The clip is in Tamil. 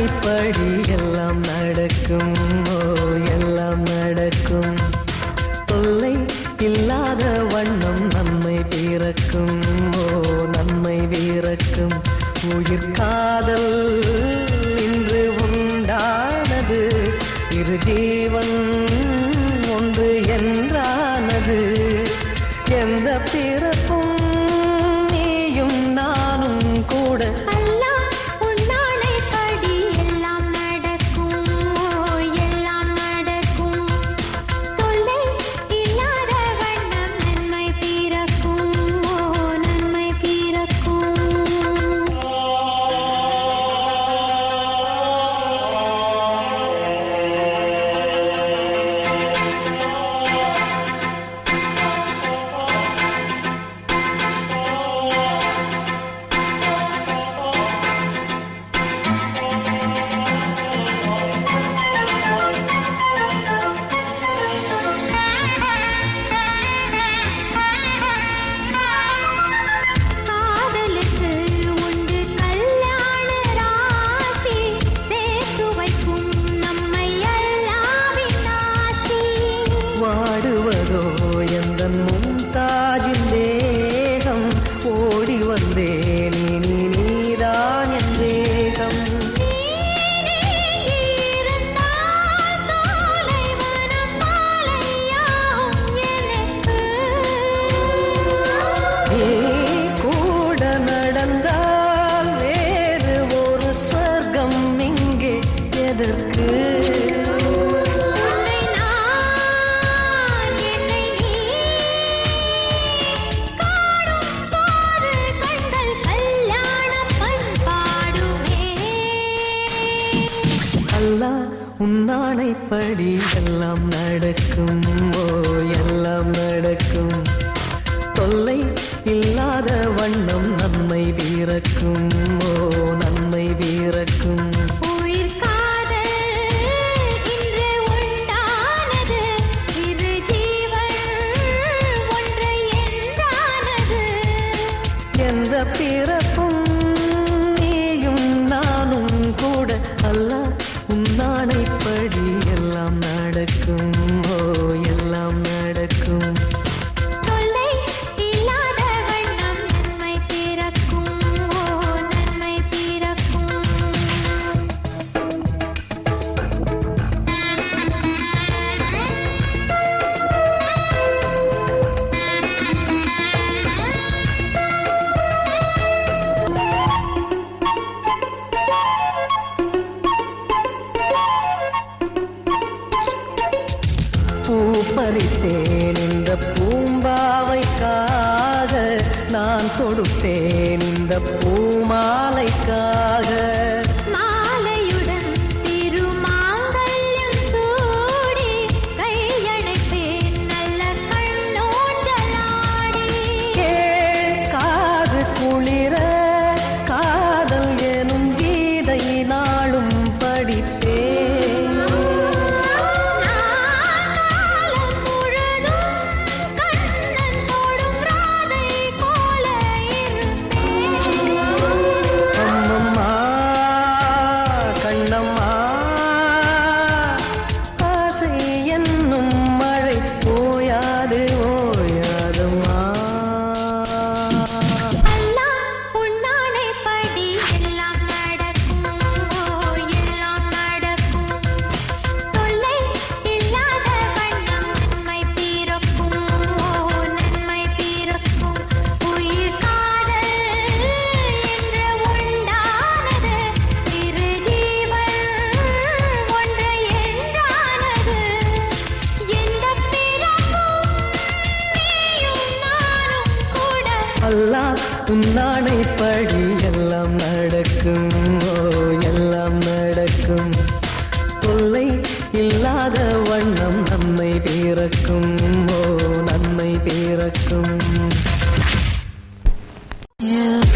உன்னானைப்படி எல்லாம் நடக்கும் ஓ எல்லாம் நடக்கும் தொல்லை இல்லாத வண்ணம் நன்மை பிறக்கும் ஓ நன்மை பிறக்கும் உயிர் காதல் இன்று உண்டானது இரு ஜீவன் ஒன்று என்றானது எந்த பிறப்பும் நீயும் நானும் கூட அல்லாஹ் உன்னானைப்படி எல்லாம் நடக்கும் ஓ எல்லாம் நடக்கும் தொல்லை இல்லாத வண்ணம் நன்மை பிறக்கும் ஓ நன்மை பிறக்கும் காதலுக்கு உண்டு கல்யாண ராசி சேர்த்து வைக்கும் நம்மை அல்லாவின் ஆசி வாடுவதோ எந்த மும்தாஜின் தேகம் ஓடி வந்தேன் இனி நீதான் என் தேகம் நீரே இருந்தால் சோலை மனம் மாலையாகும் எனக்கு நீ கூட நடந்தால் வேறு ஒரு ஸ்வர்க்கம் இங்கே எதற்கு உன்னை நான் என்னை நீ காணும் போது கண்கள் கல்யாண பண்பாடுமே அல்லாஹ் உன்னானைப்படி எல்லாம் நடக்கும் ஓ எல்லாம் நடக்கும் தொல்லை இல்லாத வண்ணம் நன்மை பிறக்கும் ஓ நன்மை பிறக்கும் உயிர் காதல் இன்று உண்டானது இரு ஜீவன் ஒன்று என்றானது எந்த பிறப்பும் நீயும் நானும் கூட அல்லாஹ் உன்னானைப்படி எல்லாம் நடக்கும் ஓ எல்லாம் நடக்கும் தொல்லை இல்லாத வண்ணம் நன்மை பிறக்கும் ஓ நன்மை பிறக்கும் பூ பறித்தேன் இந்த பூம்பாவைக்காக நான் தொடுத்தேன் இந்த பூமாலைக்காக மாலையுடன் திருமாங்கல்யம் சூடி கையணைப்பேன் நல்ல கண்ணோஞ்சலாடி கேட்காது குளிர காதல் எனும் கீதை நாளும் படித்தேன் காலம் முழுதும் கண்ணன் தொடும் ராதை போல இருப்பேன் அம்மம்மா கண்ணம்மா ஆசை என்னும் மழை போயாது ஓயாதம்மா அல்லாஹ் உன்னானைப்படி எல்லாம் நடக்கும் ஓ எல்லாம் நடக்கும் தொல்லை இல்லாத வண்ணம் நன்மை பிறக்கும் ஓ நன்மை பிறக்கும் உயிர் காதல் என்று உண்டானது இரு ஜீவன் ஒன்று என்றானது எந்த பிறப்பும் நீயும் நானும் கூட அல்லாஹ் உன்னானைப்படி எல்லாம் நடக்கும் ஓ எல்லாம் நடக்கும் தொல்லை இல்லாத வண்ணம் நன்மை பிறக்கும் ஓ நன்மை பிறக்கும் Yeah.